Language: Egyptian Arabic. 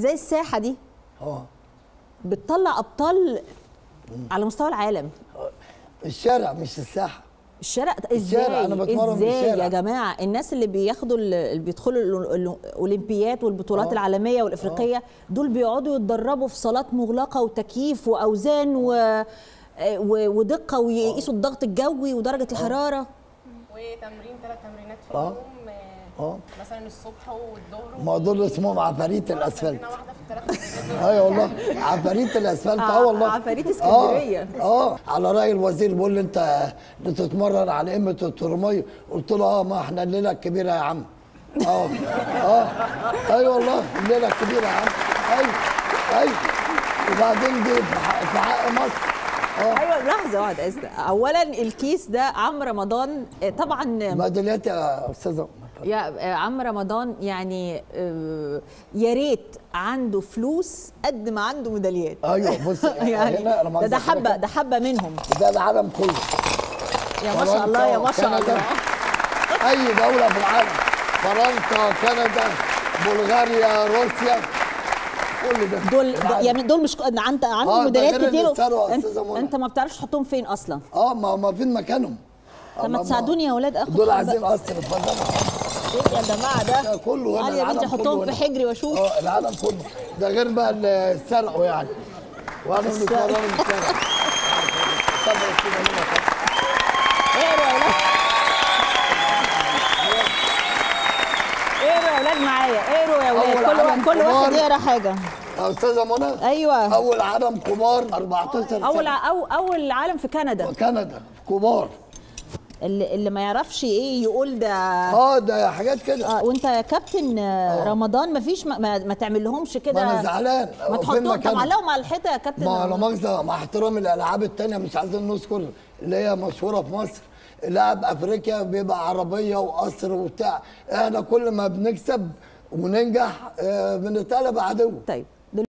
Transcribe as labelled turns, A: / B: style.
A: ازاي الساحه دي
B: اه
A: بتطلع ابطال على مستوى العالم
B: الشارع مش الساحه
A: الشارع
B: الشارع،
A: ازاي
B: أنا بتمرن في
A: ازاي
B: الشارع.
A: يا جماعه الناس اللي بياخدوا ال- اللي بيدخلوا ال- ال- الاولمبيات والبطولات
B: آه.
A: العالميه والافريقيه دول بيقعدوا يتدربوا في صالات مغلقه وتكييف واوزان و و- ودقه ويقيسوا الضغط الجوي ودرجه الحراره
C: وتمرين ثلاث تمرينات في
B: آه.
C: اليوم آه،
B: اه
C: مثلا الصبح والظهر
B: ما دول اسمهم عفاريت الاسفلت
C: تمرينه واحده في الثلاث تمرينات
B: ايوه والله عفاريت الاسفلت اه
A: ع-
B: والله
A: عفاريت اسكندرية.
B: اه, آه. على راي الوزير بيقول لي انت بتتمرن على قمه الترميه قلت له اه ما احنا الليله الكبيره يا عم اه اه ايوه والله الليله الكبيره يا عم ايوه ايوه وبعدين دي في حق في حق مصر اه
A: ايوه لحظه واحده أست... اولا الكيس ده عم رمضان آه، طبعا
B: ميداليات يا استاذه
A: يا آه، عم رمضان يعني آه، يا ريت عنده فلوس قد ما عنده ميداليات
B: ايوه بص
A: يعني
B: هنا أنا
A: ده, ده
B: منظر
A: حبه
B: كده.
A: ده حبه منهم
B: ده العالم كله
A: يا ما شاء الله يا ما شاء
B: فرنسا،
A: الله
B: كندا، اي دوله في العالم فرنسا كندا بلغاريا روسيا كل ده
A: دول
B: العالم.
A: يعني دول مش انت عندك
B: آه،
A: عندهم
B: ده
A: ميداليات
B: غير
A: كتير
B: الثروة يا
A: انت,
B: أستاذة منى.
A: انت ما بتعرفش تحطهم فين اصلا
B: اه ما ما فين مكانهم
A: طب ما
B: آه،
A: تساعدوني يا اولاد اخد
B: دول
A: حبة.
B: عايزين قصر اتفضلوا
A: ايه يا جماعه ده
B: ده كله هنا
A: قال يا بنتي
B: العالم
A: احطهم
B: كله
A: في
B: هنا.
A: حجري واشوف
B: اه العالم كله ده غير بقى اللي سرقوا يعني وانا
A: السرق.
B: بنتمرن السرق طبعا كده هنا طبعا.
A: اقروا يا اولاد اقروا يا اولاد معايا اقروا يا اولاد
B: أول
A: كل
B: عالم
A: واحد كل واحد
B: كبار.
A: يقرا حاجه
B: يا استاذه منى
A: ايوه
B: اول عالم كبار 14 سنه
A: اول ع- أو اول عالم في كندا
B: كندا كبار
A: اللي, اللي ما يعرفش ايه يقول ده
B: اه ده حاجات كده
A: آه وانت يا كابتن آه رمضان ما فيش ما, ما, ما تعمل لهمش كده
B: ما انا زعلان
A: ما
B: فين
A: تحطهم طب
B: مكانهم؟
A: علقهم على الحيطه يا كابتن
B: ما لا مؤاخذه مع احترام الالعاب التانية مش عايزين نذكر اللي هي مشهوره في مصر لاعب افريقيا بيبقى عربيه وقصر وبتاع احنا كل ما بنكسب وننجح آه، بنتقلب عدو
A: طيب